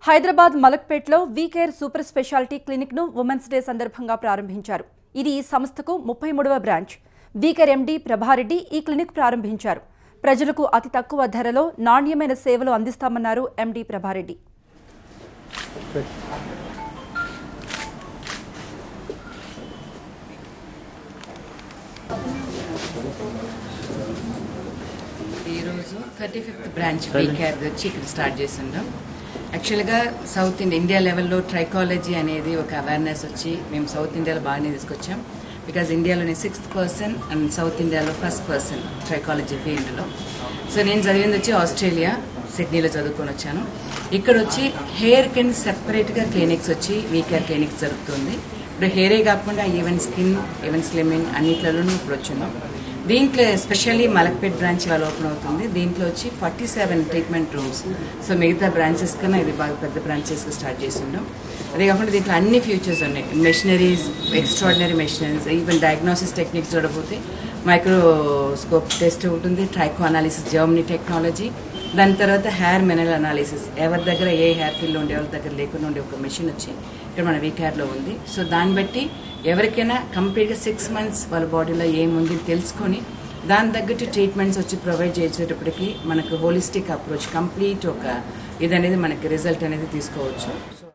హైదరాబాద్ మలక్పేట్లో VCare super speciality క్లినిక్ను women's day సందర్భంగా ప్రారంభించారు ఇది ఈ సంస్థకు ముప్పై మూడవ బ్రాంచ్ వీకేర్ ఎండీ ప్రభారెడ్డి ఈ క్లినిక్ ప్రారంభించారు ప్రజలకు అతి తక్కువ ధరలో నాణ్యమైన సేవలు అందిస్తామన్నారు ఎండీ ప్రభారెడ్డి ఈరోజు థర్టీ ఫిఫ్త్ బ్రాంచ్ వీకేర్ వచ్చి ఇక్కడ స్టార్ట్ చేసిండాం యాక్చువల్గా సౌత్ ఇండియా ఇండియా లెవెల్లో ట్రైకాలజీ అనేది ఒక అవేర్నెస్ వచ్చి మేము సౌత్ ఇండియాలో బాగానే తీసుకొచ్చాం బికాజ్ ఇండియాలోనే సిక్స్త్ పర్సన్ అండ్ సౌత్ ఇండియాలో ఫస్ట్ పర్సన్ ట్రైకాలజీ ఫీల్డ్లో సో నేను చదివింది వచ్చి ఆస్ట్రేలియా సిడ్నీలో చదువుకొని వచ్చాను ఇక్కడ వచ్చి హెయిర్ కింద సెపరేట్గా క్లినిక్స్ వచ్చి వీకేర్ క్లినిక్స్ జరుగుతుంది ఇప్పుడు హెయిరే కాకుండా ఈవెన్ స్కిన్ ఈవెన్ స్లిమ్మింగ్ అన్నిట్లలోనూ ఇప్పుడు వచ్చున్నాం దీంట్లో ఎస్పెషల్లీ మలక్పేట్ బ్రాంచ్ ఇవాళ ఓపెన్ అవుతుంది దీంట్లో వచ్చి forty seven treatment rooms so మిగతా బ్రాంచెస్ కన్నా ఇది బాగా పెద్ద బ్రాంచెస్గా స్టార్ట్ చేసిండాం అదే కాకుండా దీంట్లో అన్ని ఫ్యూచర్స్ ఉన్నాయి machineries extraordinary machineries even diagnosis techniques చూడకపోతే మైక్రోస్కోప్ టెస్ట్ ఉంటుంది ట్రైకో అనాలిసిస్ జర్మనీ టెక్నాలజీ దాని తర్వాత హెయిర్ మినరల్ అనాలిసిస్ ఎవరి దగ్గర ఏ హెయిర్ ఫిల్ ఉండే వాళ్ళ దగ్గర లేకుండా ఉండే ఒక మెషిన్ వచ్చి ఇక్కడ మన వీకేర్లో ఉంది సో దాన్ని బట్టి ఎవరికైనా కంప్లీట్గా సిక్స్ మంత్స్ వాళ్ళ బాడీలో ఏముంది తెలుసుకొని దాని తగ్గట్టు ట్రీట్మెంట్స్ వచ్చి ప్రొవైడ్ చేసేటప్పటికి మనకు హోలిస్టిక్ అప్రోచ్ కంప్లీట్ ఒక ఇది అనేది మనకి రిజల్ట్ అనేది తీసుకోవచ్చు సో